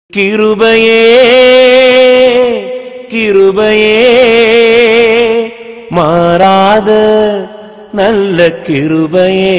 கிருபையே கிருபையே மாறாத நல்ல கிருபையே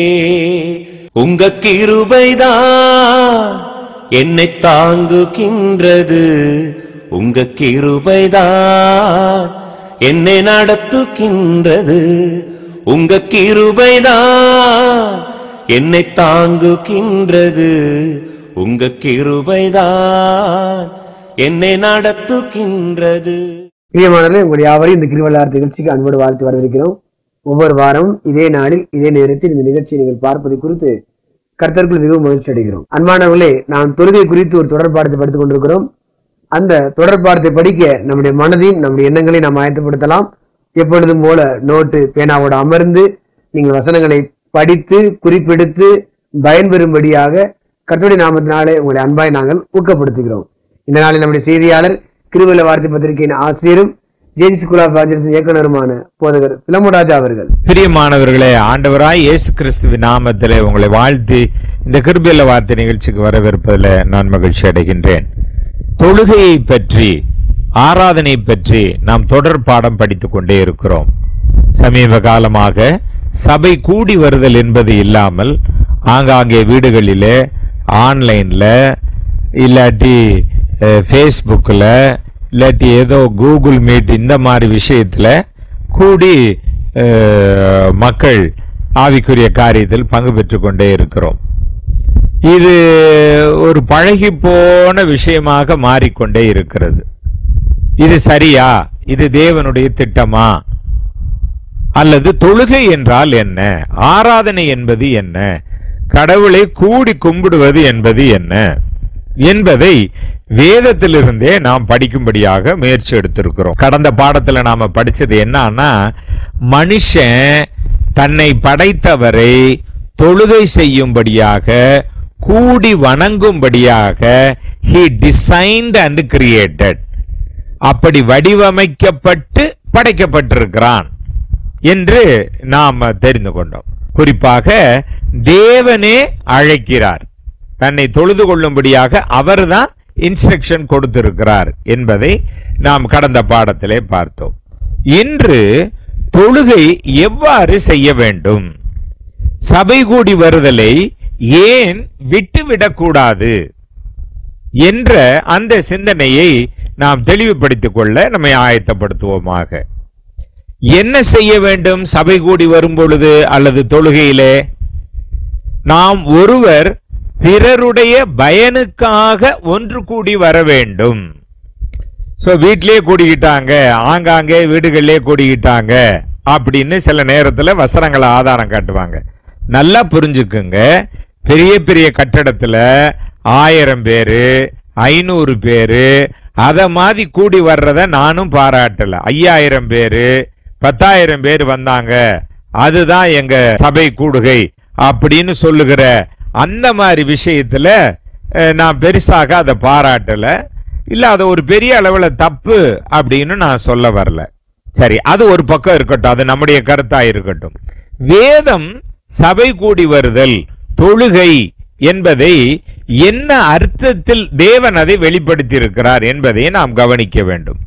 உங்க கிருபைதான் என்னை தாங்குகின்றது உங்க கிருபைதான் என்னை நடத்துகின்றது உங்க கிருபைதான் என்னை தாங்குகின்றது உங்க கிருபைதான் என்னை நடத்துகின்றது பிரியமானவர்களே உங்கள் யாவரையும் இந்த கிருவல்லார் நிகழ்ச்சிக்கு அன்போடு வாழ்த்து வரவேற்கிறோம் ஒவ்வொரு வாரமும் இதே நாளில் இதே நேரத்தில் இந்த நிகழ்ச்சியை நீங்கள் பார்ப்பது குறித்து கர்த்தருக்குள் மிகவும் மகிழ்ச்சி அடைகிறோம் அன்பானவர்களே நாம் தொழுகை குறித்து ஒரு தொடர்பாடத்தை படித்துக் கொண்டிருக்கிறோம் அந்த தொடர்பாடத்தை படிக்க நம்முடைய மனதையும் நம்முடைய எண்ணங்களையும் நாம் ஆயத்தப்படுத்தலாம் எப்பொழுதும் போல நோட்டு பேனாவோடு அமர்ந்து நீங்கள் வசனங்களை படித்து குறிப்பெடுத்து பயன்பெறும்படியாக கர்த்தருடைய நாமத்தினாலே உங்களை அன்பாய் நாங்கள் ஊக்கப்படுத்துகிறோம் இந்த நாளில் நம்முடைய செய்தியாளர் கிருவல வார்த்தை பத்திரிகையின் ஆசிரியரும் ஜேஜி ஸ்கூல் ஆஃப் ஆஜர்ஸ் இயக்குனருமான போதகர் பிலமுராஜா அவர்கள் பிரியமானவர்களே ஆண்டவராய் இயேசு கிறிஸ்துவின் நாமத்திலே உங்களை வாழ்த்தி இந்த கிருபியல வார்த்தை நிகழ்ச்சிக்கு வரவேற்பதில் நான் மகிழ்ச்சி அடைகின்றேன் தொழுகையை பற்றி ஆராதனை பற்றி நாம் தொடர் பாடம் படித்துக் கொண்டே இருக்கிறோம் சமீப காலமாக சபை கூடி வருதல் என்பது இல்லாமல் ஆங்காங்கே வீடுகளிலே ஆன்லைன்ல இல்லாட்டி ஃபேஸ்புக்கில் இல்லாட்டி ஏதோ கூகுள் மீட் இந்த மாதிரி விஷயத்துல கூடி அஹ், மக்கள் ஆவிக்குரிய காரியத்தில் பங்கு பெற்றுக் கொண்டே இருக்கிறோம் இது ஒரு பழகி போன விஷயமாக மாறிக்கொண்டே இருக்கிறது இது சரியா இது தேவனுடைய திட்டமா அல்லது தொழுகை என்றால் என்ன ஆராதனை என்பது என்ன கடவுளை கூடி கும்பிடுவது என்பது என்ன என்பதை வேதத்திலிருந்தே நாம் படிக்கும்படியாக முயற்சி எடுத்திருக்கிறோம் கடந்த பாடத்துல நாம படிச்சது என்னன்னா மனுஷன் தன்னை படைத்தவரை தொழுகை செய்யும்படியாக கூடி வணங்கும்படியாக he designed and created அப்படி வடிவமைக்கப்பட்டு படைக்கப்பட்டிருக்கிறான் என்று நாம் தெரிந்து கொண்டோம் குறிப்பாக தேவனே அழைக்கிறார் தன்னை தொழுது கொள்ளும்படியாக அவர்தான் இன்ஸ்ட்ரக்ஷன் கொடுத்திருக்கிறார் என்பதை நாம் கடந்த பாடத்திலே பார்த்தோம் இன்று தொழுகை எவ்வாறு செய்ய வேண்டும் சபை கூடி வருதலை ஏன் விட்டுவிடக்கூடாது என்ற அந்த சிந்தனையை நாம் தெளிவுபடுத்திக் கொள்ள நம்மை ஆயத்தப்படுத்துவோமாக என்ன செய்ய வேண்டும் சபை கூடி வரும் பொழுது அல்லது தொழுகையிலே நாம் ஒருவர் பிறருடைய பயனுக்காக ஒன்று கூடி வர வேண்டும் சோ வீட்டிலேயே கூடிக்கிட்டாங்க ஆங்காங்கே வீடுகளிலே கூடிக்கிட்டாங்க அப்படின்னு சில நேரத்துல வசனங்களை ஆதாரம் காட்டுவாங்க நல்லா புரிஞ்சுக்குங்க பெரிய பெரிய கட்டடத்துல ஆயிரம் பேரு ஐநூறு பேரு அத மாதிரி கூடி வர்றத நானும் பாராட்டல ஐயாயிரம் பேரு பத்தாயிரம் பேர் வந்தாங்க அதுதான் எங்க சபை கூடுகை அப்படின்னு சொல்லுகிற அந்த மாதிரி விஷயத்துல அஹ், நான் பெருசாக அதை பாராட்டல இல்ல அது ஒரு பெரிய அளவுல தப்பு அப்படின்னு நான் சொல்ல வரல சரி அது ஒரு பக்கம் இருக்கட்டும் அது நம்முடைய கருத்தா இருக்கட்டும் வேதம் சபை கூடி வருதல் தொழுகை என்பதை என்ன அர்த்தத்தில் தேவன் அதை வெளிப்படுத்தி இருக்கிறார் என்பதை நாம் கவனிக்க வேண்டும்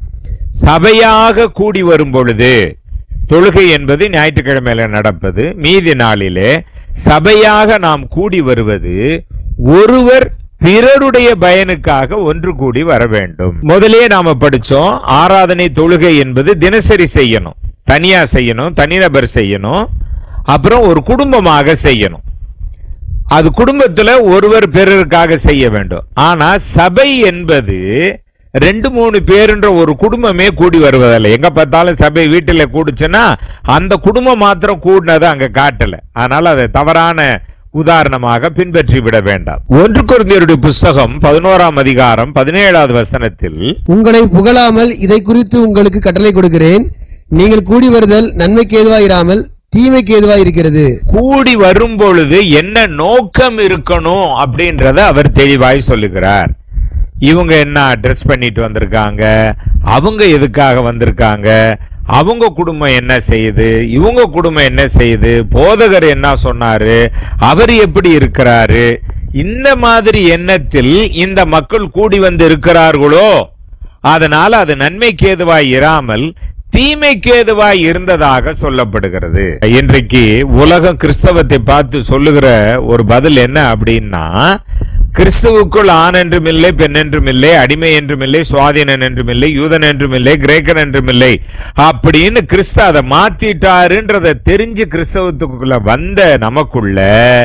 சபையாக கூடி வரும் பொழுது தொழுகை என்பது ஞாயிற்றுக்கிழமையில நடப்பது மீதி நாளிலே சபையாக நாம் கூடி வருவது ஒருவர் பிறருடைய பயனுக்காக ஒன்று கூடி வர வேண்டும் முதலே நாம படிச்சோம் ஆராதனை தொழுகை என்பது தினசரி செய்யணும் தனியா செய்யணும் தனிநபர் செய்யணும் அப்புறம் ஒரு குடும்பமாக செய்யணும் அது குடும்பத்துல ஒருவர் பிறருக்காக செய்ய வேண்டும் ஆனா சபை என்பது ரெண்டு மூணு பேருன்ற ஒரு குடும்பமே கூடி வருவதில்லை எங்க பார்த்தாலும் சபை வீட்டுல கூடுச்சுன்னா அந்த குடும்பம் மாத்திரம் கூடினது அங்க காட்டல அதனால அதை தவறான உதாரணமாக பின்பற்றி விட வேண்டாம் ஒன்று குருந்தியருடைய புஸ்தகம் பதினோராம் அதிகாரம் பதினேழாவது வசனத்தில் உங்களை புகழாமல் இதை குறித்து உங்களுக்கு கட்டளை கொடுக்கிறேன் நீங்கள் கூடி வருதல் நன்மைக்கு ஏதுவாயிராமல் தீமைக்கு ஏதுவாய் இருக்கிறது கூடி வரும் பொழுது என்ன நோக்கம் இருக்கணும் அப்படின்றத அவர் தெளிவாய் சொல்லுகிறார் இவங்க என்ன ட்ரெஸ் பண்ணிட்டு வந்திருக்காங்க அவங்க எதுக்காக வந்திருக்காங்க அவங்க குடும்பம் என்ன செய்யுது இவங்க குடும்பம் என்ன செய்யுது போதகர் என்ன சொன்னாரு அவர் எப்படி இருக்கிறாரு இந்த மாதிரி எண்ணத்தில் இந்த மக்கள் கூடி வந்து இருக்கிறார்களோ அதனால அது நன்மைக்கு ஏதுவாய் இராமல் தீமைக்கு ஏதுவாய் இருந்ததாக சொல்லப்படுகிறது இன்றைக்கு உலகம் கிறிஸ்தவத்தை பார்த்து சொல்லுகிற ஒரு பதில் என்ன அப்படின்னா கிறிஸ்துவுக்குள் ஆண் என்றும் இல்லை பெண் என்றும் இல்லை அடிமை என்றும் இல்லை சுவாதீனன் என்றும் இல்லை யூதன் என்றும் இல்லை கிரேக்கன் என்றும் இல்லை அப்படின்னு கிறிஸ்து அதை மாத்திட்டாருன்றத தெரிஞ்சு கிறிஸ்தவத்துக்குள்ள வந்த நமக்குள்ள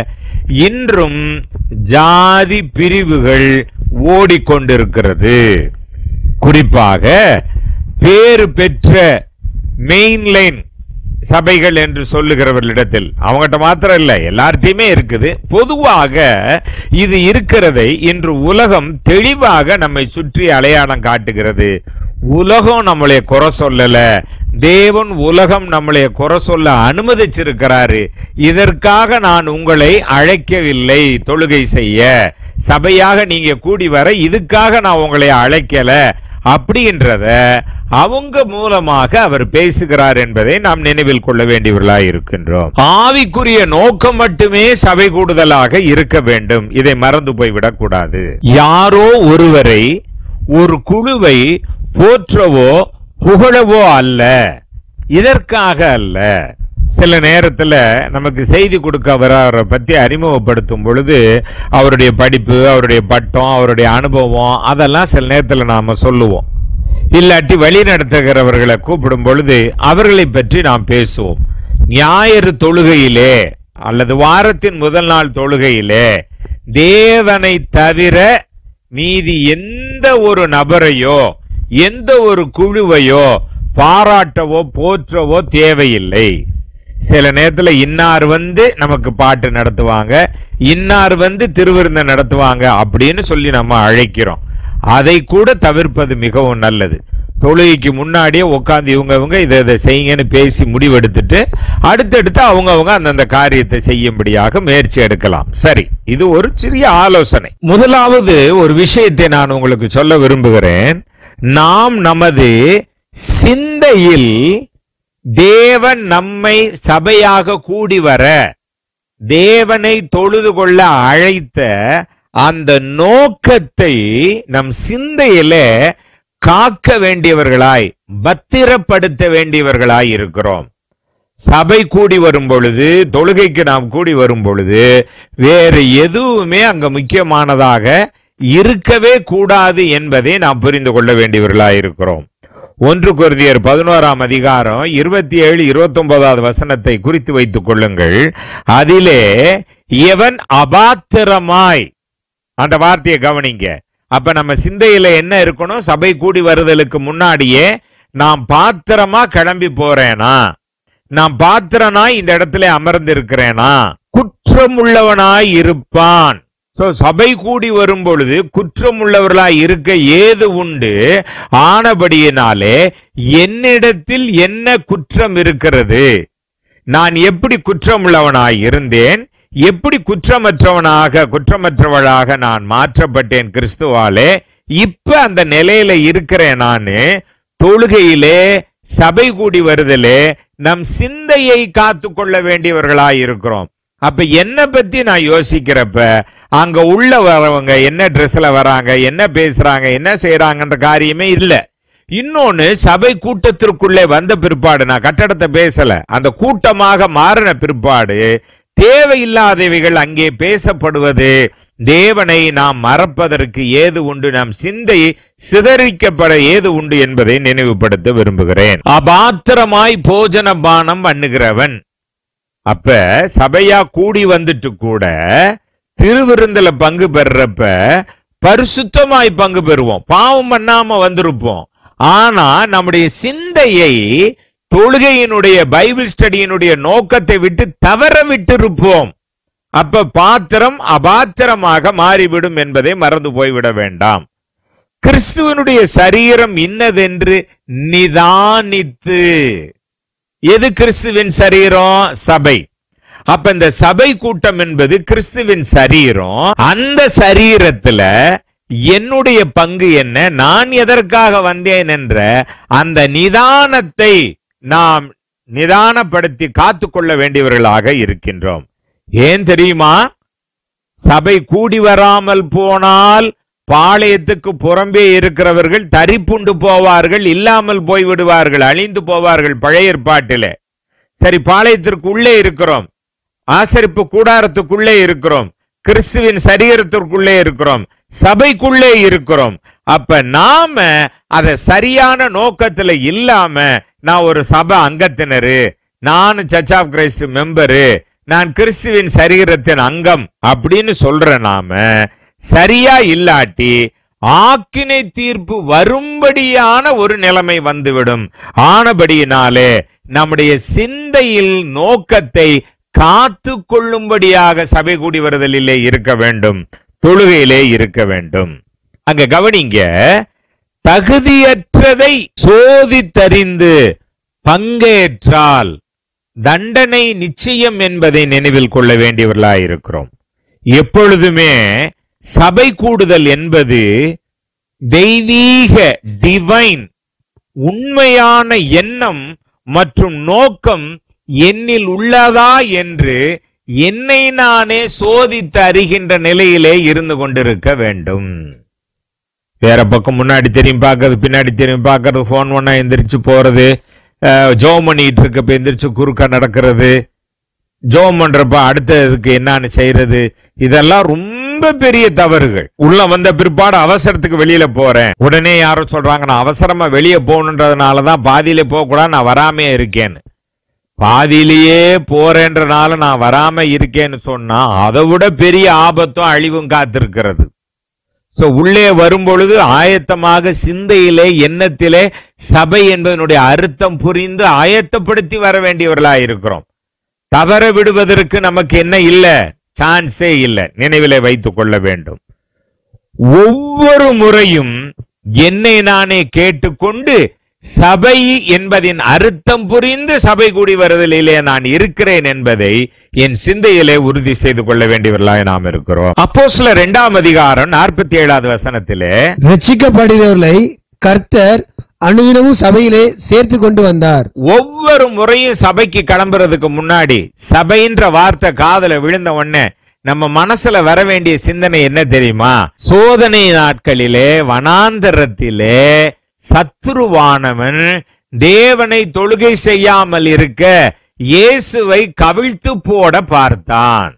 இன்றும் ஜாதி பிரிவுகள் ஓடிக்கொண்டிருக்கிறது குறிப்பாக பேறு பெற்ற மெயின்லைன் சபைகள் என்று சொல்லுகிறவர்களிடத்தில் அவங்ககிட்ட மாத்திரம் இல்ல எல்லார்ட்டையுமே இருக்குது பொதுவாக இது இருக்கிறதை இன்று உலகம் தெளிவாக நம்மை சுற்றி அடையாளம் காட்டுகிறது உலகம் நம்மளைய குறை சொல்லல தேவன் உலகம் நம்மளைய குறை சொல்ல அனுமதிச்சிருக்கிறாரு இதற்காக நான் உங்களை அழைக்கவில்லை தொழுகை செய்ய சபையாக நீங்க கூடி வர இதுக்காக நான் உங்களை அழைக்கல அப்படின்றத அவங்க மூலமாக அவர் பேசுகிறார் என்பதை நாம் நினைவில் கொள்ள வேண்டியவர்களாய் இருக்கின்றோம் ஆவிக்குரிய நோக்கம் மட்டுமே சபை கூடுதலாக இருக்க வேண்டும் இதை மறந்து போய்விடக் கூடாது யாரோ ஒருவரை ஒரு குழுவை போற்றவோ புகழவோ அல்ல இதற்காக அல்ல சில நேரத்துல நமக்கு செய்தி கொடுக்க வரவரை பத்தி அறிமுகப்படுத்தும் பொழுது அவருடைய படிப்பு அவருடைய பட்டம் அவருடைய அனுபவம் அதெல்லாம் சில நேரத்துல நாம சொல்லுவோம் இல்லாட்டி வழி நடத்துகிறவர்களை கூப்பிடும் பொழுது அவர்களை பற்றி நாம் பேசுவோம் ஞாயிறு தொழுகையிலே அல்லது வாரத்தின் முதல் நாள் தொழுகையிலே தேவனை தவிர மீதி எந்த ஒரு நபரையோ எந்த ஒரு குழுவையோ பாராட்டவோ போற்றவோ தேவையில்லை சில நேரத்துல இன்னார் வந்து நமக்கு பாட்டு நடத்துவாங்க இன்னார் வந்து திருவிருந்த நடத்துவாங்க அப்படின்னு சொல்லி நம்ம அழைக்கிறோம் அதை கூட தவிர்ப்பது மிகவும் நல்லது தொழுகைக்கு முன்னாடியே உட்காந்து இவங்க இவங்க இதை இதை செய்யுங்கன்னு பேசி முடிவெடுத்துட்டு அடுத்தடுத்து அவங்க அவங்க அந்தந்த காரியத்தை செய்யும்படியாக முயற்சி எடுக்கலாம் சரி இது ஒரு சிறிய ஆலோசனை முதலாவது ஒரு விஷயத்தை நான் உங்களுக்கு சொல்ல விரும்புகிறேன் நாம் நமது சிந்தையில் தேவன் நம்மை சபையாக கூடி வர தேவனை தொழுது கொள்ள அழைத்த அந்த நோக்கத்தை நம் சிந்தையில காக்க வேண்டியவர்களாய் பத்திரப்படுத்த வேண்டியவர்களாய் இருக்கிறோம் சபை கூடி வரும் பொழுது தொழுகைக்கு நாம் கூடி வரும் பொழுது வேறு எதுவுமே அங்க முக்கியமானதாக இருக்கவே கூடாது என்பதை நாம் புரிந்து கொள்ள வேண்டியவர்களாய் இருக்கிறோம் ஒன்று குருதியர் பதினோராம் அதிகாரம் இருபத்தி ஏழு இருபத்தி ஒன்பதாவது வசனத்தை குறித்து வைத்துக் கொள்ளுங்கள் அதிலே எவன் அபாத்திரமாய் அந்த வார்த்தையை கவனிங்க அப்ப நம்ம சிந்தையில என்ன இருக்கணும் சபை கூடி வருதலுக்கு முன்னாடியே நான் பாத்திரமா கிளம்பி போறேனா நான் பாத்திரனாய் இந்த இடத்துல அமர்ந்து இருக்கிறேனா குற்றமுள்ளவனாய் இருப்பான் சோ சபை கூடி வரும் பொழுது குற்றமுள்ளவர்களாய் இருக்க ஏது உண்டு ஆனபடியினாலே என்னிடத்தில் என்ன குற்றம் இருக்கிறது நான் எப்படி குற்றமுள்ளவனாய் இருந்தேன் எப்படி குற்றமற்றவனாக குற்றமற்றவளாக நான் மாற்றப்பட்டேன் கிறிஸ்துவாலே இப்ப அந்த நிலையில இருக்கிறேன் நானு தொழுகையிலே சபை கூடி வருதலே நம் சிந்தையை காத்து கொள்ள வேண்டியவர்களாய் இருக்கிறோம் அப்ப என்ன பத்தி நான் யோசிக்கிறப்ப அங்க உள்ள வரவங்க என்ன ட்ரெஸ்ல வராங்க என்ன பேசுறாங்க என்ன செய்யறாங்கன்ற காரியமே இல்ல இன்னொன்னு சபை கூட்டத்திற்குள்ளே வந்த பிற்பாடு நான் கட்டடத்தை பேசல அந்த கூட்டமாக மாறின பிற்பாடு தேவையில்லாதவைகள் அங்கே பேசப்படுவது தேவனை நாம் மறப்பதற்கு ஏது உண்டு நம் சிந்தை சிதறிக்கப்பட ஏது உண்டு என்பதை நினைவுபடுத்த விரும்புகிறேன் அபாத்திரமாய் போஜன பானம் பண்ணுகிறவன் அப்ப சபையா கூடி வந்துட்டு கூட திருவிருந்துல பங்கு பெறப்ப பரிசுத்தமாய் பங்கு பெறுவோம் பாவம் பண்ணாம வந்திருப்போம் ஆனா நம்முடைய சிந்தையை தொழுகையினுடைய பைபிள் ஸ்டடியினுடைய நோக்கத்தை விட்டு தவற விட்டிருப்போம் அப்ப பாத்திரம் அபாத்திரமாக மாறிவிடும் என்பதை மறந்து போய்விட வேண்டாம் கிறிஸ்துவனுடைய சரீரம் இன்னதென்று நிதானித்து எது கிறிஸ்துவின் சரீரம் சபை அப்ப இந்த சபை கூட்டம் என்பது கிறிஸ்துவின் சரீரம் அந்த சரீரத்துல என்னுடைய பங்கு என்ன நான் எதற்காக வந்தேன் என்ற அந்த நிதானத்தை நாம் நிதானப்படுத்தி காத்துக்கொள்ள வேண்டியவர்களாக இருக்கின்றோம் ஏன் தெரியுமா சபை கூடி வராமல் போனால் பாளையத்துக்கு புறம்பே இருக்கிறவர்கள் தரிப்புண்டு போவார்கள் இல்லாமல் போய் விடுவார்கள் அழிந்து போவார்கள் பழைய ஏற்பாட்டிலே சரி பாளையத்திற்கு உள்ளே இருக்கிறோம் ஆசரிப்பு கூடாரத்துக்குள்ளே இருக்கிறோம் கிறிஸ்துவின் சரீரத்திற்குள்ளே இருக்கிறோம் சபைக்குள்ளே இருக்கிறோம் அப்ப நாம அத சரியான நோக்கத்துல இல்லாம நான் ஒரு சபை அங்கத்தினரு நான் சர்ச் ஆஃப் கிரைஸ்ட் மெம்பரு நான் கிறிஸ்துவின் சரீரத்தின் அங்கம் அப்படின்னு சொல்ற நாம சரியா இல்லாட்டி ஆக்கினை தீர்ப்பு வரும்படியான ஒரு நிலைமை வந்துவிடும் ஆனபடியினாலே நம்முடைய சிந்தையில் நோக்கத்தை காத்து கொள்ளும்படியாக சபை கூடி வருதலிலே இருக்க வேண்டும் தொழுகையிலே இருக்க வேண்டும் அங்க கவனிங்க தகுதியற்றதை சோதித்தறிந்து பங்கேற்றால் தண்டனை நிச்சயம் என்பதை நினைவில் கொள்ள வேண்டியவர்களாய் இருக்கிறோம் எப்பொழுதுமே சபை கூடுதல் என்பது தெய்வீக டிவைன் உண்மையான எண்ணம் மற்றும் நோக்கம் என்னில் உள்ளதா என்று என்னை நானே சோதித்து அறிகின்ற நிலையிலே இருந்து கொண்டிருக்க வேண்டும் வேற பக்கம் முன்னாடி தெரியும் பார்க்கறது பின்னாடி தெரியும் பார்க்கறது ஃபோன் பண்ணா எந்திரிச்சு போறது ஜோம் பண்ணிட்டு இருக்கப்ப எந்திரிச்சு குறுக்க நடக்கிறது ஜோம் பண்றப்ப அடுத்ததுக்கு என்னன்னு செய்யறது இதெல்லாம் ரொம்ப பெரிய தவறுகள் உள்ள வந்த பிற்பாடு அவசரத்துக்கு வெளியில போறேன் உடனே யாரும் சொல்றாங்க நான் அவசரமா வெளியே போகணுன்றதுனாலதான் பாதியில போக கூடாது நான் வராமே இருக்கேன்னு பாதியிலேயே போறேன்றனால நான் வராம இருக்கேன்னு சொன்னா அதை விட பெரிய ஆபத்தும் அழிவும் காத்திருக்கிறது சோ உள்ளே வரும்பொழுது ஆயத்தமாக சிந்தையிலே எண்ணத்திலே சபை என்பதனுடைய அர்த்தம் புரிந்து ஆயத்தப்படுத்தி வர வேண்டியவர்களாக இருக்கிறோம் தவற விடுவதற்கு நமக்கு என்ன இல்ல சான்ஸே இல்லை நினைவிலே வைத்துக் கொள்ள வேண்டும் ஒவ்வொரு முறையும் என்னை நானே கேட்டுக்கொண்டு சபை என்பதின் அர்த்தம் புரிந்து சபை கூடி வருதலிலே நான் இருக்கிறேன் என்பதை என் சிந்தையிலே உறுதி செய்து கொள்ள வேண்டியவர்களாக நாம் இருக்கிறோம் அப்போ சில இரண்டாம் அதிகாரம் நாற்பத்தி ஏழாவது வசனத்திலே ரட்சிக்கப்படுகிறவர்களை கர்த்தர் அனுதினமும் சபையிலே சேர்த்து கொண்டு வந்தார் ஒவ்வொரு முறையும் சபைக்கு கிளம்புறதுக்கு முன்னாடி சபைன்ற வார்த்தை காதுல விழுந்த உடனே நம்ம மனசுல வர வேண்டிய சிந்தனை என்ன தெரியுமா சோதனை நாட்களிலே வனாந்தரத்திலே சத்துருவானவன் தேவனை தொழுகை செய்யாமல் இருக்க இயேசுவை கவிழ்த்து போட பார்த்தான்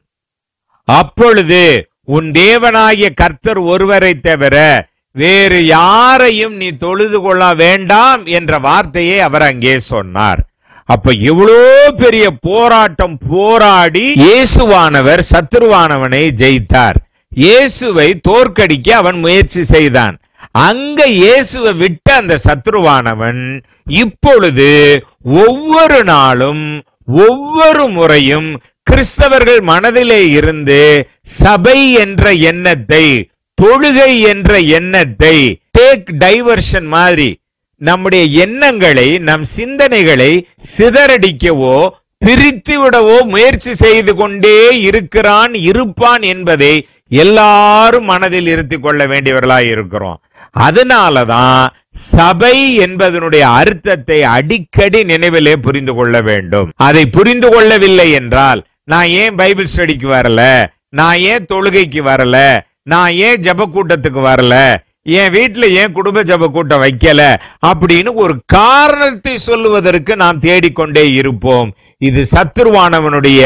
அப்பொழுது உன் தேவனாகிய கர்த்தர் ஒருவரை தவிர வேறு யாரையும் நீ தொழுது கொள்ள வேண்டாம் என்ற வார்த்தையை அவர் அங்கே சொன்னார் அப்ப இவ்வளோ பெரிய போராட்டம் போராடி இயேசுவானவர் சத்துருவானவனை ஜெயித்தார் இயேசுவை தோற்கடிக்க அவன் முயற்சி செய்தான் அங்க இயேசுவை விட்ட அந்த சத்துருவானவன் இப்பொழுது ஒவ்வொரு நாளும் ஒவ்வொரு முறையும் கிறிஸ்தவர்கள் மனதிலே இருந்து சபை என்ற எண்ணத்தை தொழுகை என்ற எண்ணத்தை டேக் டைவர்ஷன் மாதிரி நம்முடைய எண்ணங்களை நம் சிந்தனைகளை சிதறடிக்கவோ பிரித்து விடவோ முயற்சி செய்து கொண்டே இருக்கிறான் இருப்பான் என்பதை எல்லாரும் மனதில் இருத்திக் கொள்ள வேண்டியவர்களாய் இருக்கிறோம் அதனாலதான் சபை என்பதனுடைய அர்த்தத்தை அடிக்கடி நினைவிலே புரிந்து கொள்ள வேண்டும் அதை புரிந்து கொள்ளவில்லை என்றால் நான் ஏன் பைபிள் ஸ்டடிக்கு வரல நான் ஏன் தொழுகைக்கு வரல நான் ஏன் ஜப கூட்டத்துக்கு வரல என் வீட்டுல ஏன் குடும்ப ஜப கூட்டம் வைக்கல அப்படின்னு ஒரு காரணத்தை சொல்லுவதற்கு நாம் தேடிக்கொண்டே இருப்போம் இது சத்துருவானவனுடைய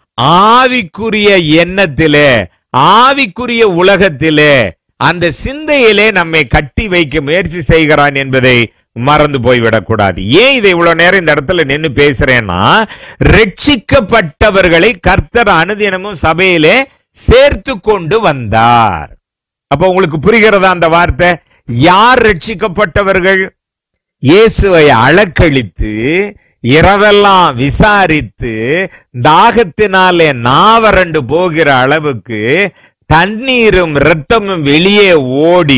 ஆவிக்குரிய எண்ணத்திலே ஆவிக்குரிய உலகத்திலே அந்த சிந்தையிலே நம்மை கட்டி வைக்க முயற்சி செய்கிறான் என்பதை மறந்து போய்விடக்கூடாது ஏன் இதை இவ்வளவு நேரம் இந்த இடத்துல நின்னு பேசுறேன்னா ரட்சிக்கப்பட்டவர்களை கர்த்தர் அனுதினமும் சபையிலே சேர்த்து கொண்டு வந்தார் அப்ப உங்களுக்கு புரிகிறதா அந்த வார்த்தை யார் ரட்சிக்கப்பட்டவர்கள் இயேசுவை அளக்களித்து இரவெல்லாம் விசாரித்து தாகத்தினாலே நாவரண்டு போகிற அளவுக்கு தண்ணீரும் இரத்தமும் வெளியே ஓடி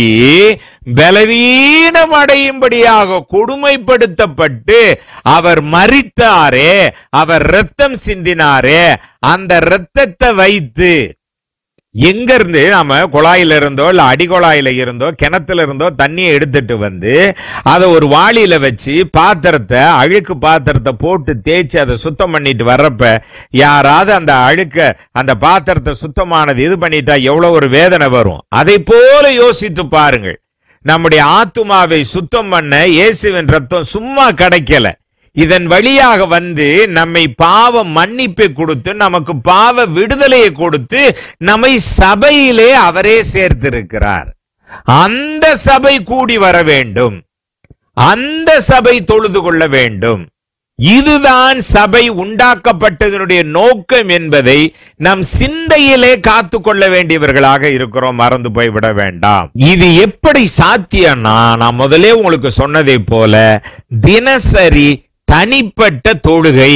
பலவீனம் அடையும்படியாக கொடுமைப்படுத்தப்பட்டு அவர் மரித்தாரே அவர் இரத்தம் சிந்தினாரே அந்த இரத்தத்தை வைத்து எங்க இருந்து நாம குழாயில இருந்தோ இல்ல அடிக்குழாயில இருந்தோ கிணத்துல இருந்தோ தண்ணியை எடுத்துட்டு வந்து அதை ஒரு வாளியில வச்சு பாத்திரத்தை அழுக்கு பாத்திரத்தை போட்டு தேய்ச்சி அதை சுத்தம் பண்ணிட்டு வர்றப்ப யாராவது அந்த அழுக்க அந்த பாத்திரத்தை சுத்தமானது இது பண்ணிட்டா எவ்வளவு ஒரு வேதனை வரும் அதை போல யோசித்து பாருங்கள் நம்முடைய ஆத்துமாவை சுத்தம் பண்ண இயேசுவின் ரத்தம் சும்மா கிடைக்கல இதன் வழியாக வந்து நம்மை பாவ மன்னிப்பை கொடுத்து நமக்கு பாவ விடுதலையை கொடுத்து நம்மை சபையிலே அவரே சேர்த்திருக்கிறார் அந்த சபை கூடி வர வேண்டும் அந்த சபை தொழுது கொள்ள வேண்டும் இதுதான் சபை உண்டாக்கப்பட்டதனுடைய நோக்கம் என்பதை நம் சிந்தையிலே காத்து கொள்ள வேண்டியவர்களாக இருக்கிறோம் மறந்து போய்விட வேண்டாம் இது எப்படி சாத்தியம்னா நான் முதலே உங்களுக்கு சொன்னதை போல தினசரி தனிப்பட்ட தொழுகை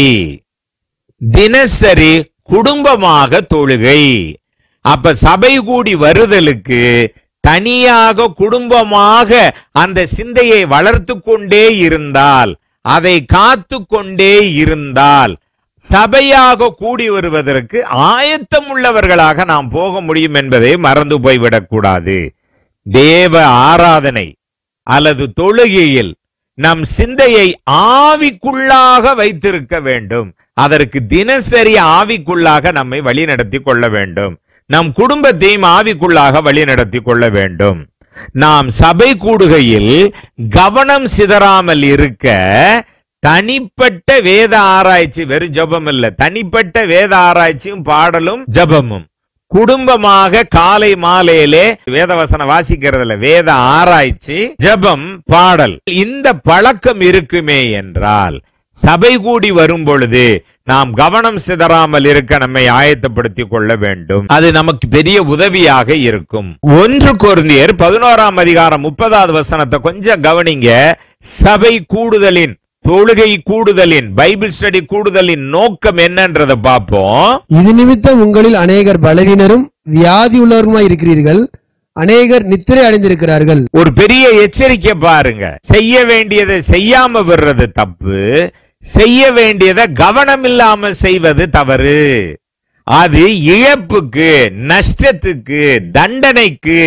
தினசரி குடும்பமாக தொழுகை அப்ப சபை கூடி வருதலுக்கு தனியாக குடும்பமாக அந்த சிந்தையை வளர்த்து கொண்டே இருந்தால் அதை காத்து கொண்டே இருந்தால் சபையாக கூடி வருவதற்கு ஆயத்தம் உள்ளவர்களாக நாம் போக முடியும் என்பதை மறந்து போய்விடக் கூடாது தேவ ஆராதனை அல்லது தொழுகையில் நம் சிந்தையை ஆவிக்குள்ளாக வைத்திருக்க வேண்டும் அதற்கு தினசரி ஆவிக்குள்ளாக நம்மை வழிநடத்தி கொள்ள வேண்டும் நம் குடும்பத்தையும் ஆவிக்குள்ளாக வழிநடத்தி கொள்ள வேண்டும் நாம் சபை கூடுகையில் கவனம் சிதறாமல் இருக்க தனிப்பட்ட வேத ஆராய்ச்சி வெறும் ஜெபம் இல்ல தனிப்பட்ட வேத ஆராய்ச்சியும் பாடலும் ஜெபமும் குடும்பமாக காலை மாலையிலே வேதவசனம் வாசிக்கிறதுல வேத ஆராய்ச்சி ஜெபம் பாடல் இந்த பழக்கம் இருக்குமே என்றால் சபை கூடி வரும் பொழுது நாம் கவனம் சிதறாமல் இருக்க நம்மை ஆயத்தப்படுத்திக் கொள்ள வேண்டும் அது நமக்கு பெரிய உதவியாக இருக்கும் ஒன்று கொருந்தியர் பதினோராம் அதிகாரம் முப்பதாவது வசனத்தை கொஞ்சம் கவனிங்க சபை கூடுதலின் தொழுகை கூடுதலின் பைபிள் ஸ்டடி கூடுதலின் நோக்கம் என்னன்றதை பார்ப்போம் இது நிமித்தம் உங்களில் அநேகர் பலவீனரும் வியாதி உள்ளவருமாய் இருக்கிறீர்கள் அநேகர் நித்திரை அடைந்திருக்கிறார்கள் ஒரு பெரிய எச்சரிக்கை பாருங்க செய்ய வேண்டியதை செய்யாம விடுறது தப்பு செய்ய வேண்டியதை கவனம் இல்லாம செய்வது தவறு அது இழப்புக்கு நஷ்டத்துக்கு தண்டனைக்கு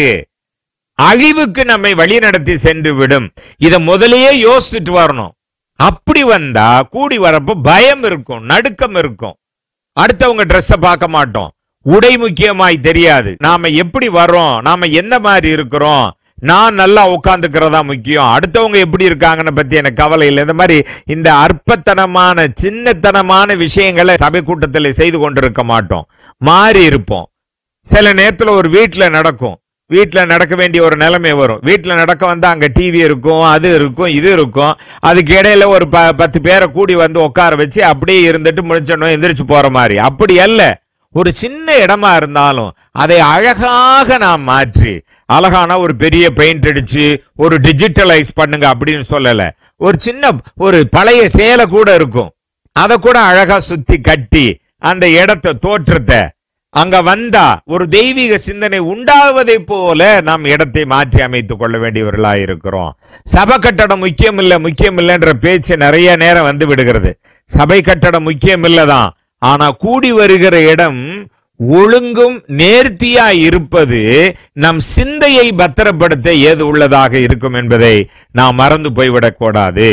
அழிவுக்கு நம்மை வழிநடத்தி சென்று விடும் இத முதலையே யோசிச்சுட்டு வரணும் அப்படி வந்தா கூடி வரப்போ பயம் இருக்கும் நடுக்கம் இருக்கும் அடுத்தவங்க ட்ரெஸ்ஸ பார்க்க மாட்டோம் உடை முக்கியமாய் தெரியாது நாம எப்படி வர்றோம் நாம எந்த மாதிரி இருக்கிறோம் நான் நல்லா உட்காந்துக்கிறதா முக்கியம் அடுத்தவங்க எப்படி இருக்காங்கன்னு பத்தி எனக்கு கவலை இல்லை இந்த மாதிரி இந்த அற்பத்தனமான சின்னத்தனமான விஷயங்களை சபை கூட்டத்தில் செய்து கொண்டிருக்க மாட்டோம் மாறி இருப்போம் சில நேரத்துல ஒரு வீட்டுல நடக்கும் வீட்டுல நடக்க வேண்டிய ஒரு நிலைமை வரும் வீட்டுல நடக்க வந்தா அங்க டிவி இருக்கும் அது இருக்கும் இது இருக்கும் அதுக்கு இடையில ஒரு ப பத்து பேரை கூடி வந்து உட்கார வச்சு அப்படியே இருந்துட்டு முடிச்சோம் எந்திரிச்சு போற மாதிரி அப்படி அல்ல ஒரு சின்ன இடமா இருந்தாலும் அதை அழகாக நாம் மாற்றி அழகான ஒரு பெரிய பெயிண்ட் அடிச்சு ஒரு டிஜிட்டலைஸ் பண்ணுங்க அப்படின்னு சொல்லல ஒரு சின்ன ஒரு பழைய சேலை கூட இருக்கும் அதை கூட அழகா சுத்தி கட்டி அந்த இடத்தை தோற்றத்தை அங்க வந்தா ஒரு தெய்வீக சிந்தனை உண்டாவதை போல நாம் இடத்தை மாற்றி அமைத்துக் கொள்ள வேண்டியவர்களா இருக்கிறோம் சபை கட்டடம் முக்கியம் இல்ல முக்கியம் இல்லைன்ற பேச்சு நிறைய நேரம் வந்து விடுகிறது சபை கட்டடம் முக்கியம் இல்லதான் ஆனா கூடி வருகிற இடம் ஒழுங்கும் நேர்த்தியா இருப்பது நம் சிந்தையை பத்திரப்படுத்த ஏது உள்ளதாக இருக்கும் என்பதை நாம் மறந்து போய்விடக் கூடாது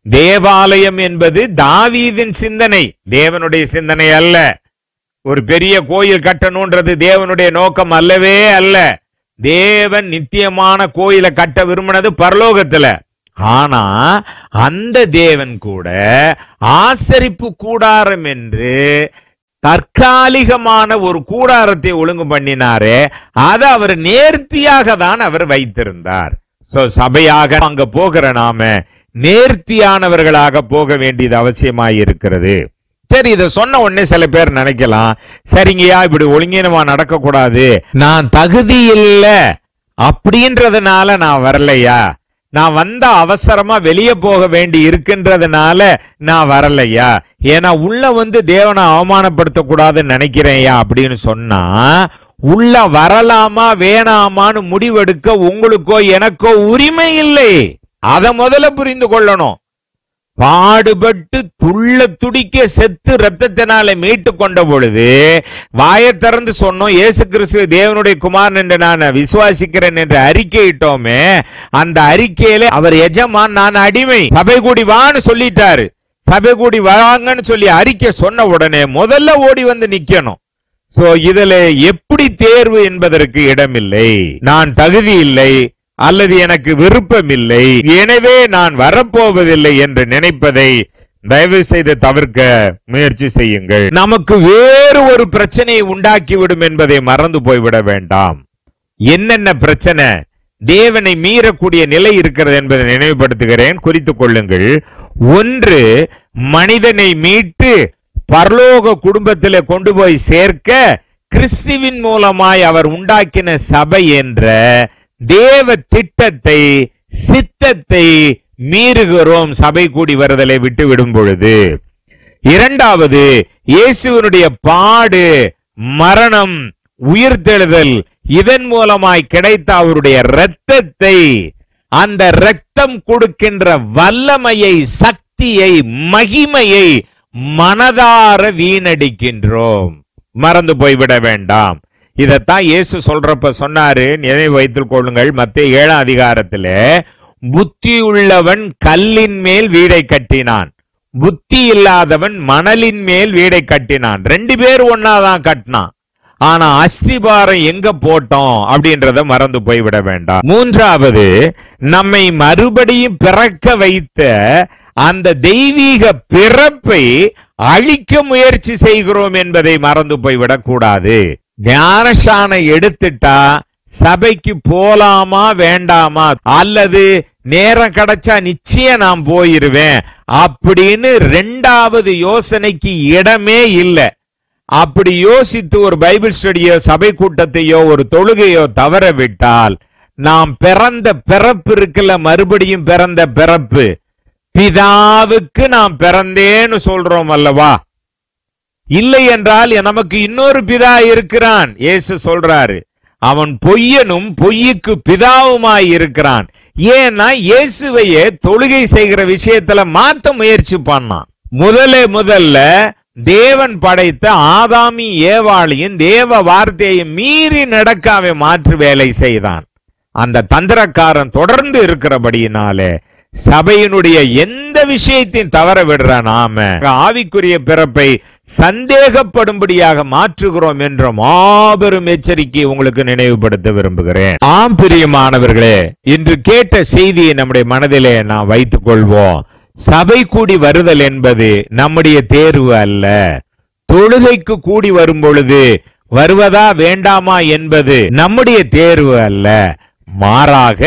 தேவாலயம் என்பது தாவீதின் சிந்தனை தேவனுடைய சிந்தனை அல்ல ஒரு பெரிய கோயில் கட்டணும்ன்றது தேவனுடைய நோக்கம் அல்லவே அல்ல தேவன் நித்தியமான கோயிலை கட்ட விரும்பினது பரலோகத்துல ஆனா அந்த தேவன் கூட ஆசரிப்பு கூடாரம் என்று தற்காலிகமான ஒரு கூடாரத்தை ஒழுங்கு பண்ணினாரே அதை அவர் நேர்த்தியாக தான் அவர் வைத்திருந்தார் சோ சபையாக அங்க போகிற நாம நேர்த்தியானவர்களாக போக வேண்டியது அவசியமாய் இருக்கிறது சரி இதை சொன்ன உடனே சில பேர் நினைக்கலாம் சரிங்கய்யா இப்படி ஒழுங்கீனமா நடக்கக்கூடாது நான் தகுதி இல்ல அப்படின்றதுனால நான் வரலையா நான் வந்த அவசரமா வெளியே போக வேண்டி இருக்கின்றதுனால நான் வரலையா ஏன்னா உள்ள வந்து தேவனை அவமானப்படுத்த கூடாதுன்னு நினைக்கிறேன்யா அப்படின்னு சொன்னா உள்ள வரலாமா வேணாமான்னு முடிவெடுக்க உங்களுக்கோ எனக்கோ உரிமை இல்லை அதை முதல்ல புரிந்து கொள்ளணும் பாடுபட்டு துள்ள துடிக்க செத்து ரத்தத்தினால மீட்டு கொண்ட பொழுது வாயை திறந்து சொன்னோம் இயேசு கிறிஸ்து தேவனுடைய குமாரன் என்று நான் விசுவாசிக்கிறேன் என்று அறிக்கையிட்டோமே அந்த அறிக்கையில அவர் எஜமான் நான் அடிமை சபை கூடி வான்னு சொல்லிட்டாரு சபை கூடி வாங்கன்னு சொல்லி அறிக்கை சொன்ன உடனே முதல்ல ஓடி வந்து நிக்கணும் சோ இதுல எப்படி தேர்வு என்பதற்கு இடமில்லை நான் தகுதி இல்லை அல்லது எனக்கு விருப்பம் இல்லை எனவே நான் வரப்போவதில்லை என்று நினைப்பதை தயவு செய்து தவிர்க்க முயற்சி செய்யுங்கள் நமக்கு வேறு ஒரு பிரச்சனையை உண்டாக்கிவிடும் என்பதை மறந்து போய்விட வேண்டாம் என்னென்ன பிரச்சனை தேவனை மீறக்கூடிய நிலை இருக்கிறது என்பதை நினைவுபடுத்துகிறேன் குறித்துக் கொள்ளுங்கள் ஒன்று மனிதனை மீட்டு பரலோக குடும்பத்திலே கொண்டு போய் சேர்க்க கிறிஸ்துவின் மூலமாய் அவர் உண்டாக்கின சபை என்ற தேவ திட்டத்தை சித்தத்தை மீறுகிறோம் சபை கூடி வருதலை விட்டு விடும் பொழுது இரண்டாவது இயேசுவனுடைய பாடு மரணம் உயிர்த்தெழுதல் இதன் மூலமாய் கிடைத்த அவருடைய இரத்தத்தை அந்த இரத்தம் கொடுக்கின்ற வல்லமையை சக்தியை மகிமையை மனதார வீணடிக்கின்றோம் மறந்து போய்விட வேண்டாம் இதத்தான் இயேசு சொல்றப்ப சொன்னாரு நினைவு வைத்துக் கொள்ளுங்கள் மத்திய ஏழாம் அதிகாரத்திலே புத்தி உள்ளவன் கல்லின் மேல் வீடை கட்டினான் புத்தி இல்லாதவன் மணலின் மேல் வீடை கட்டினான் ரெண்டு பேர் ஒன்னாதான் கட்டினான் ஆனா அஸ்திபாரம் எங்க போட்டோம் அப்படின்றத மறந்து போய்விட வேண்டாம் மூன்றாவது நம்மை மறுபடியும் பிறக்க வைத்த அந்த தெய்வீக பிறப்பை அழிக்க முயற்சி செய்கிறோம் என்பதை மறந்து போய்விடக் கூடாது ஞானசானை எடுத்துட்டா சபைக்கு போலாமா வேண்டாமா அல்லது நேரம் கிடைச்சா நிச்சயம் நான் போயிருவேன் அப்படின்னு ரெண்டாவது யோசனைக்கு இடமே இல்லை அப்படி யோசித்து ஒரு பைபிள் ஸ்டடியோ சபை கூட்டத்தையோ ஒரு தொழுகையோ தவற விட்டால் நாம் பிறந்த பிறப்பு இருக்குல்ல மறுபடியும் பிறந்த பிறப்பு பிதாவுக்கு நாம் பிறந்தேன்னு சொல்றோம் அல்லவா இல்லை என்றால் நமக்கு இன்னொரு பிதா இருக்கிறான் இயேசு சொல்றாரு அவன் பொய்யனும் பொய்யுக்கு பிதாவுமாய் இருக்கிறான் ஏன்னா இயேசுவையே தொழுகை செய்கிற விஷயத்துல மாத்த முயற்சி பண்ணான் முதல்ல முதல்ல தேவன் படைத்த ஆதாமி ஏவாளியும் தேவ வார்த்தையை மீறி நடக்க அவன் மாற்று வேலை செய்தான் அந்த தந்திரக்காரன் தொடர்ந்து இருக்கிறபடியினாலே சபையினுடைய எந்த விஷயத்தையும் தவற விடுற நாம ஆவிக்குரிய பிறப்பை சந்தேகப்படும்படியாக மாற்றுகிறோம் என்ற மாபெரும் எச்சரிக்கை உங்களுக்கு நினைவுபடுத்த விரும்புகிறேன் ஆம் பிரியமானவர்களே இன்று கேட்ட செய்தியை நம்முடைய மனதிலே நாம் வைத்துக் கொள்வோம் சபை கூடி வருதல் என்பது நம்முடைய தேர்வு அல்ல தொழுகைக்கு கூடி வரும் பொழுது வருவதா வேண்டாமா என்பது நம்முடைய தேர்வு அல்ல மாறாக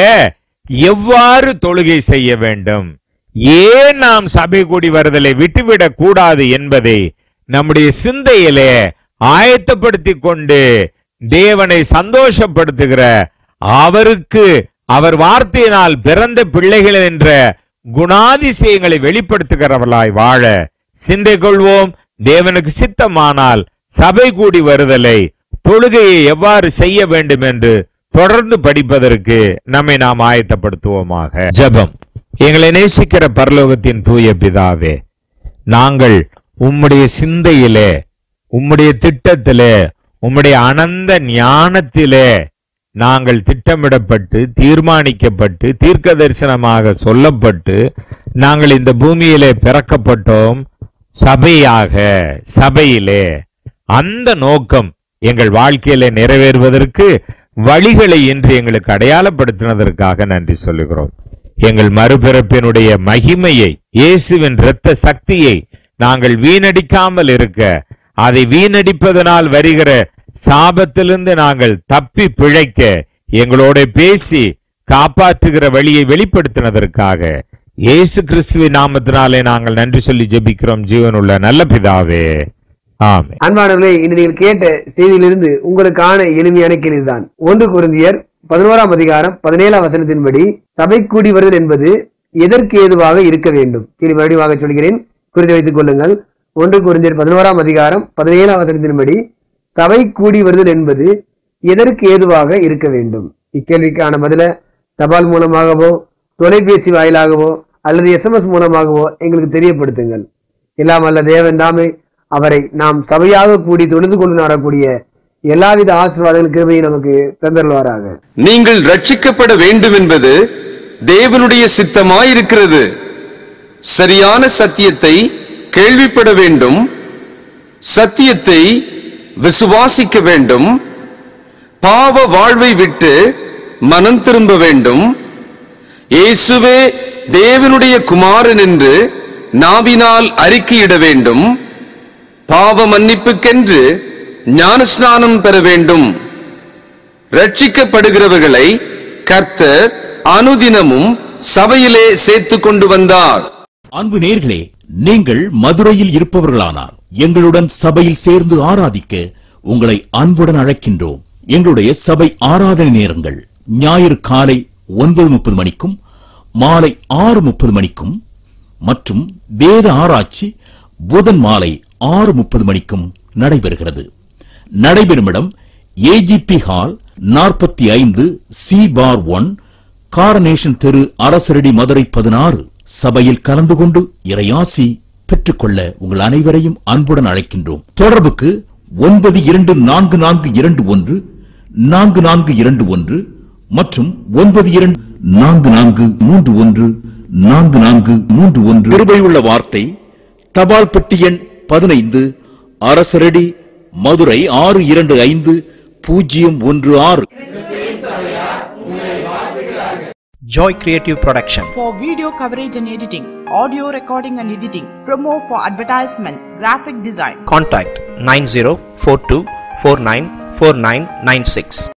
எவ்வாறு தொழுகை செய்ய வேண்டும் ஏன் நாம் சபை கூடி வருதலை விட்டுவிடக் கூடாது என்பதை நம்முடைய சிந்தையிலே ஆயத்தப்படுத்திக் கொண்டு தேவனை சந்தோஷப்படுத்துகிற அவருக்கு அவர் வார்த்தையினால் பிறந்த பிள்ளைகள் என்ற குணாதிசயங்களை வெளிப்படுத்துகிறவர்களாய் வாழ சிந்தை கொள்வோம் தேவனுக்கு சித்தமானால் சபை கூடி வருதலை தொழுகையை எவ்வாறு செய்ய வேண்டும் என்று தொடர்ந்து படிப்பதற்கு நம்மை நாம் ஆயத்தப்படுத்துவோமாக ஜெபம் எங்களை நேசிக்கிற பரலோகத்தின் தூய பிதாவே நாங்கள் உம்முடைய சிந்தையிலே உம்முடைய திட்டத்திலே உம்முடைய அனந்த ஞானத்திலே நாங்கள் திட்டமிடப்பட்டு தீர்மானிக்கப்பட்டு தீர்க்க தரிசனமாக சொல்லப்பட்டு நாங்கள் இந்த பூமியிலே பிறக்கப்பட்டோம் சபையாக சபையிலே அந்த நோக்கம் எங்கள் வாழ்க்கையிலே நிறைவேறுவதற்கு வழிகளை இன்று எங்களுக்கு அடையாளப்படுத்தினதற்காக நன்றி சொல்லுகிறோம் எங்கள் மறுபிறப்பினுடைய மகிமையை இயேசுவின் இரத்த சக்தியை நாங்கள் வீணடிக்காமல் இருக்க அதை வீணடிப்பதனால் வருகிற சாபத்திலிருந்து நாங்கள் தப்பி பிழைக்க எங்களோட பேசி காப்பாற்றுகிற வழியை வெளிப்படுத்தினதற்காக இயேசு கிறிஸ்துவின் நாமத்தினாலே நாங்கள் நன்றி சொல்லி ஜெபிக்கிறோம் ஜீவனுள்ள நல்ல பிதாவே ஆமென் அன்பானவர்களே இன்று நீங்கள் கேட்ட செய்தியிலிருந்து உங்களுக்கான எளிமையான கேள்விதான் ஒன்று குருந்தியர் பதினோராம் அதிகாரம் பதினேழாம் வசனத்தின்படி சபை கூடி வருதல் என்பது எதற்கு ஏதுவாக இருக்க வேண்டும் கேள்வி மறுபடியும் சொல்கிறேன் குறித்து வைத்துக் கொள்ளுங்கள் ஒன்று குருந்தியர் பதினோராம் அதிகாரம் பதினேழாம் வசனத்தின்படி சபை கூடி வருதல் என்பது எதற்கு ஏதுவாக இருக்க வேண்டும் இக்கேள்விக்கான பதில தபால் மூலமாகவோ தொலைபேசி வாயிலாகவோ அல்லது எஸ்எம்எஸ் மூலமாகவோ எங்களுக்கு தெரியப்படுத்துங்கள் எல்லாம் அல்ல தேவன் தாமே அவரை நாம் சபையாக கூடி தொழுது கொண்டு வரக்கூடிய எல்லாவித ஆசீர்வாதங்கள் கிருபையும் நமக்கு தந்தருவாராக நீங்கள் ரட்சிக்கப்பட வேண்டும் என்பது தேவனுடைய சித்தமாயிருக்கிறது சரியான சத்தியத்தை கேள்விப்பட வேண்டும் சத்தியத்தை விசுவாசிக்க வேண்டும் பாவ வாழ்வை விட்டு மனம் திரும்ப வேண்டும் இயேசுவே தேவனுடைய குமாரன் என்று நாவினால் அறிக்கையிட வேண்டும் பாவ மன்னிப்புக்கென்று ஞானஸ்நானம் பெற வேண்டும் ரட்சிக்கப்படுகிறவர்களை கர்த்தர் அனுதினமும் சபையிலே சேர்த்துக் கொண்டு வந்தார் அன்பு நேர்களே நீங்கள் மதுரையில் இருப்பவர்களானார் எங்களுடன் சபையில் சேர்ந்து ஆராதிக்க உங்களை அன்புடன் அழைக்கின்றோம் எங்களுடைய சபை ஆராதனை நேரங்கள் ஞாயிறு காலை ஒன்பது முப்பது மணிக்கும் மாலை ஆறு முப்பது மணிக்கும் மற்றும் வேத ஆராய்ச்சி புதன் மாலை ஆறு முப்பது மணிக்கும் நடைபெறுகிறது நடைபெறும் இடம் ஏஜிபி ஹால் நாற்பத்தி ஐந்து சி பார் ஒன் காரனேஷன் தெரு அரசரடி மதுரை பதினாறு சபையில் கலந்து கொண்டு இறையாசி பெற்றுக்கொள்ள உங்கள் அனைவரையும் அன்புடன் அழைக்கின்றோம் தொடர்புக்கு ஒன்பது இரண்டு நான்கு நான்கு இரண்டு ஒன்று நான்கு நான்கு இரண்டு ஒன்று மற்றும் ஒன்பது இரண்டு நான்கு நான்கு மூன்று ஒன்று நான்கு நான்கு மூன்று ஒன்று கிருபையுள்ள வார்த்தை தபால் பெட்டி எண் பதினைந்து அரசரடி மதுரை ஆறு இரண்டு ஐந்து பூஜ்ஜியம் ஒன்று ஆறு Joy Creative Production. for video coverage and editing, audio recording and editing, promo for advertisement, graphic design. Contact 9042494996.